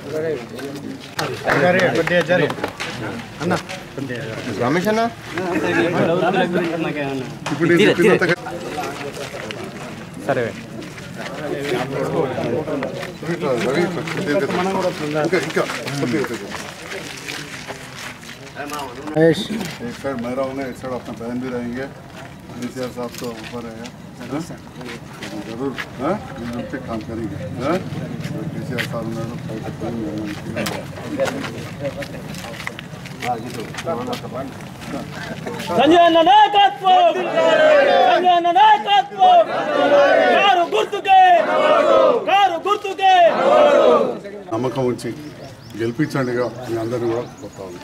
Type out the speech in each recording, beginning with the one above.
రమేష్ అన్న ఇప్పుడు నేను చెప్పినంత సరే ఇట్లా, రవి, ఇట్లా, ఇంకా ఇంకా కొద్దిగా కొద్దిగా. एक साइड मेरा होगा एक साइड अपना बहन भी रहेंगे डीसीआर साहब तो ऊपर रहेगा हाँ? जरूर हाँ? मिलजुल के काम करेंगे डीसीआर साहब ने तो फाइट సంజయ్ అన్న నాయకత్వం సంజయ్ అన్న నాయకత్వం కారు గుర్తుకే కారు గుర్తుకే నమ్మకం ఉంచి గెలిపించండిగా మీ అందరినీ కూడా కొత్తా ఉంది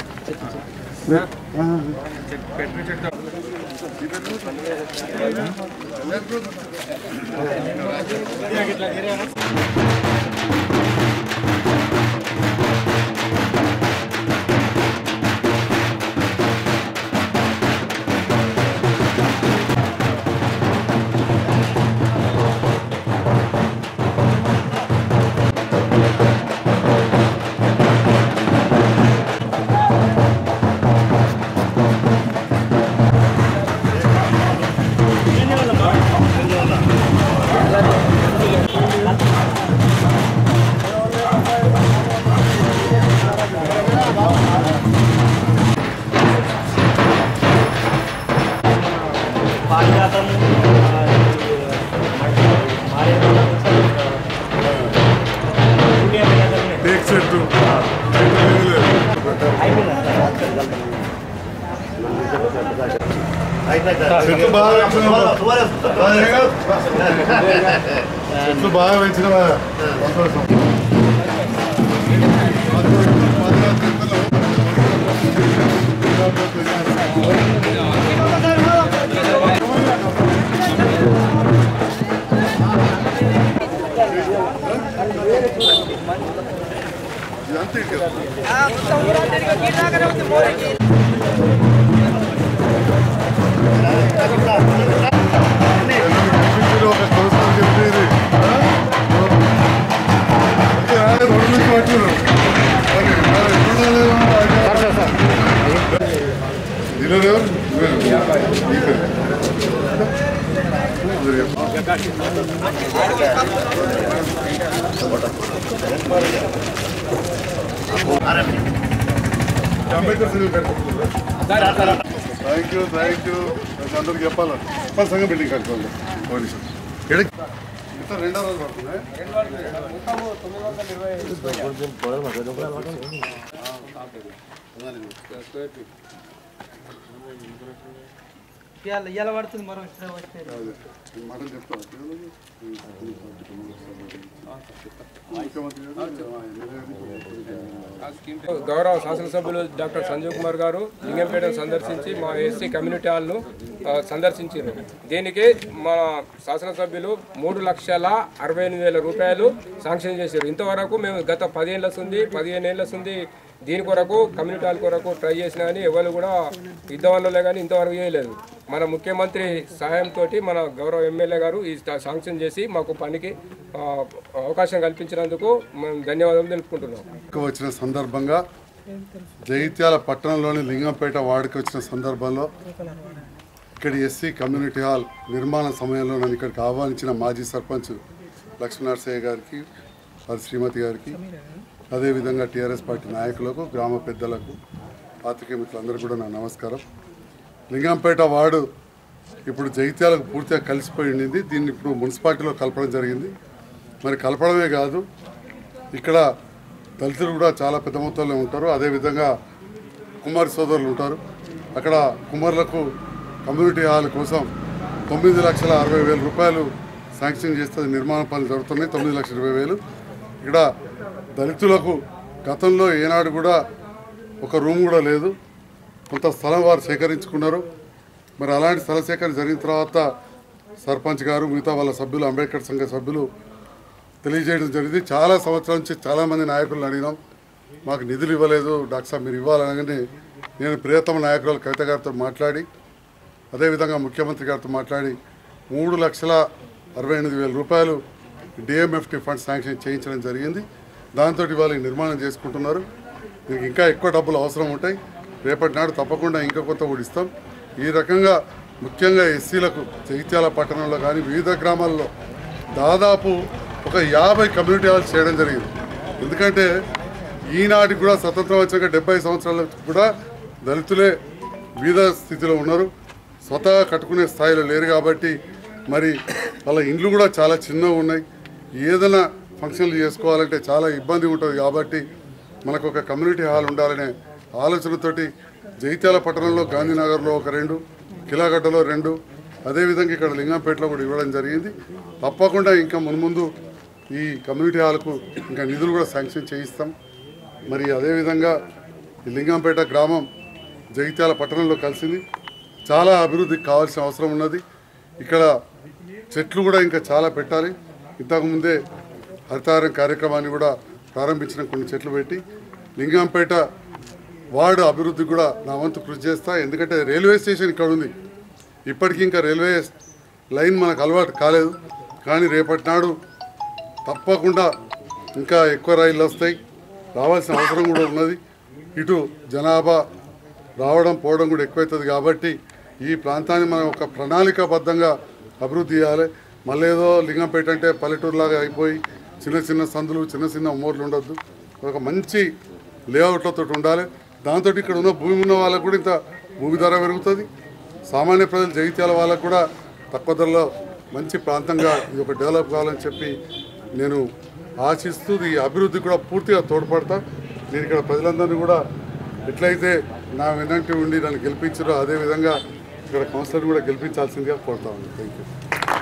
టేక్ సెట్ చెట్లు బాగా పెంచిన చెట్లు బాగా పెంచిన సంతోషం ఇదంతా ఇక్కడ మీరు ఒక సంవత్సరం చెప్పేది రెండు నుంచి పట్టున్నారు Ambedkar thank you thank you అందరికి చెప్పాలి చెప్పాలి సంఘం బిల్డింగ్ కట్టుకోండి పోలీసు ఎడకి ఇంత రెండో రోజు పడుతుంది ఇవాళ పడుతుంది మరో ఇష్టం వచ్చే అదే ఈ మాటలు చెప్తాను ముఖ్యమంత్రి గారు ఆ, ఎమ్మెల్యే గారు గౌరవ శాసనసభ్యులు డాక్టర్ సంజీవ్ కుమార్ గారు లింగంపేటను సందర్శించి మా ఎస్సీ కమ్యూనిటీ హాల్ను ఆ, సందర్శించారు దీనికి మన శాసనసభ్యులు మూడు లక్షల అరవై ఎనిమిది వేల రూపాయలు శాంక్షన్ చేశారు ఇంతవరకు మేము గత పదిహేనుల ఉంది పదిహేను ఏళ్ళ ఉంది దీని కొరకు కమ్యూనిటీ హాల్ కొరకు ట్రై చేసినా కానీ ఎవరు కూడా ఇద్దవల్లలే కానీ ఇంతవరకు చేయలేదు మన ముఖ్యమంత్రి సహాయంతో మన గౌరవ ఎమ్మెల్యే గారు ఈ శాంక్షన్ చేసి మాకు పనికి ఆ, అవకాశం కల్పించినందుకు మేము ధన్యవాదాలు తెలుపుకుంటున్నాం వార్డుకు వచ్చిన సందర్భంగా జగిత్యాల పట్టణంలోని లింగంపేట వార్డుకి వచ్చిన సందర్భంలో ఇక్కడ ఎస్సీ కమ్యూనిటీ హాల్ నిర్మాణ సమయంలో నన్ను ఇక్కడికి ఆహ్వానించిన మాజీ సర్పంచ్ లక్ష్మీనరసయ్య గారికి వారి శ్రీమతి గారికి అదేవిధంగా టీఆర్ఎస్ పార్టీ నాయకులకు గ్రామ పెద్దలకు పాత్రికేయ మిత్రులందరూ కూడా నా నమస్కారం లింగంపేట వార్డు ఇప్పుడు జగిత్యాలకు పూర్తిగా కలిసిపోయి ఉండింది దీన్ని ఇప్పుడు మున్సిపాలిటీలో కలపడం జరిగింది మరి కలపడమే కాదు ఇక్కడ దళితులు కూడా చాలా పెద్ద మొత్తంలో ఉంటారు అదేవిధంగా కుమారి సోదరులు ఉంటారు అక్కడ కుమారులకు కమ్యూనిటీ హాల్ కోసం తొమ్మిది లక్షల అరవై వేల రూపాయలు శాంక్షన్ చేస్తే నిర్మాణ పనులు జరుగుతున్నాయి తొమ్మిది లక్షల ఇరవై వేలు ఇక్కడ దళితులకు గతంలో ఏనాడు కూడా ఒక రూమ్ కూడా లేదు కొంత స్థలం వారు సేకరించుకున్నారు మరి అలాంటి స్థల సేకరణ జరిగిన తర్వాత సర్పంచ్ గారు మిగతా వాళ్ళ సభ్యులు అంబేద్కర్ సంఘ సభ్యులు తెలియజేయడం జరిగింది చాలా సంవత్సరాల నుంచి చాలామంది నాయకులను అడిగినాం మాకు నిధులు ఇవ్వలేదు డాక్టర్ సాబ్ మీరు ఇవ్వాలనగానే నేను ప్రియతమ నాయకురాలు కవిత గారితో మాట్లాడి అదేవిధంగా ముఖ్యమంత్రి గారితో మాట్లాడి మూడు లక్షల అరవై ఎనిమిది వేల రూపాయలు డిఎంఎఫ్టీ ఫండ్ శాంక్షన్ చేయించడం జరిగింది దాంతో ఇవాళ ఈ నిర్మాణం చేసుకుంటున్నారు దీనికి ఇంకా ఎక్కువ డబ్బులు అవసరం ఉంటాయి రేపటి నాడు తప్పకుండా ఇంకా కొంత కూడా ఇస్తాం ఈ రకంగా ముఖ్యంగా ఎస్సీలకు జగిత్యాల పట్టణంలో కానీ వివిధ గ్రామాల్లో దాదాపు ఒక యాభై కమ్యూనిటీ హాల్స్ చేయడం జరిగింది ఎందుకంటే ఈనాటికి కూడా స్వతంత్రం వచ్చాక డెబ్బై సంవత్సరాలకు కూడా దళితులే బీద స్థితిలో ఉన్నారు స్వతహా కట్టుకునే స్థాయిలో లేరు కాబట్టి మరి వాళ్ళ ఇండ్లు కూడా చాలా చిన్నగా ఉన్నాయి ఏదైనా ఫంక్షన్లు చేసుకోవాలంటే చాలా ఇబ్బంది ఉంటుంది కాబట్టి మనకు ఒక కమ్యూనిటీ హాల్ ఉండాలనే ఆలోచనతోటి జైత్యాల పట్టణంలో గాంధీనగర్లో ఒక రెండు కిలాగడ్డలో రెండు అదేవిధంగా ఇక్కడ లింగంపేటలో కూడా ఇవ్వడం జరిగింది తప్పకుండా ఇంకా మున్ముందు ఈ కమ్యూనిటీ హాల్కు ఇంకా నిధులు కూడా శాంక్షన్ చేయిస్తాం మరి అదేవిధంగా ఈ లింగంపేట గ్రామం జగిత్యాల పట్టణంలో కలిసింది చాలా అభివృద్ధికి కావాల్సిన అవసరం ఉన్నది ఇక్కడ చెట్లు కూడా ఇంకా చాలా పెట్టాలి ఇంతకుముందే హరితారం కార్యక్రమాన్ని కూడా ప్రారంభించిన కొన్ని చెట్లు పెట్టి లింగంపేట వార్డు అభివృద్ధికి కూడా నా వంతు కృషి చేస్తా ఎందుకంటే రైల్వే స్టేషన్ ఇక్కడ ఉంది ఇప్పటికీ ఇంకా రైల్వే లైన్ మనకు అలవాటు కాలేదు కానీ రేపటి నాడు తప్పకుండా ఇంకా ఎక్కువ రైళ్ళు వస్తాయి రావాల్సిన అవసరం కూడా ఉన్నది ఇటు జనాభా రావడం పోవడం కూడా ఎక్కువవుతుంది కాబట్టి ఈ ప్రాంతాన్ని మనం ఒక ప్రణాళికాబద్ధంగా అభివృద్ధి చేయాలి మళ్ళీ ఏదో లింగంపేట అంటే పల్లెటూరులాగా అయిపోయి చిన్న చిన్న సందులు చిన్న చిన్న మోర్లు ఉండొద్దు ఒక మంచి లేఅవుట్లతో ఉండాలి దాంతో ఇక్కడ ఉన్న భూమి ఉన్న వాళ్ళకు కూడా ఇంత భూమి ధర పెరుగుతుంది సామాన్య ప్రజలు జగిత్యాల వాళ్ళకు కూడా తక్కువ ధరలో మంచి ప్రాంతంగా ఇది ఒక డెవలప్ కావాలని చెప్పి నేను ఆశిస్తూ ఈ అభివృద్ధి కూడా పూర్తిగా తోడ్పడతా నేను ఇక్కడ ప్రజలందరినీ కూడా ఎట్లయితే నా వెనంటి ఉండి నన్ను గెలిపించారో అదేవిధంగా ఇక్కడ కౌన్సిలర్ కూడా గెలిపించాల్సిందిగా కోరుతా ఉన్నాను థ్యాంక్ యూ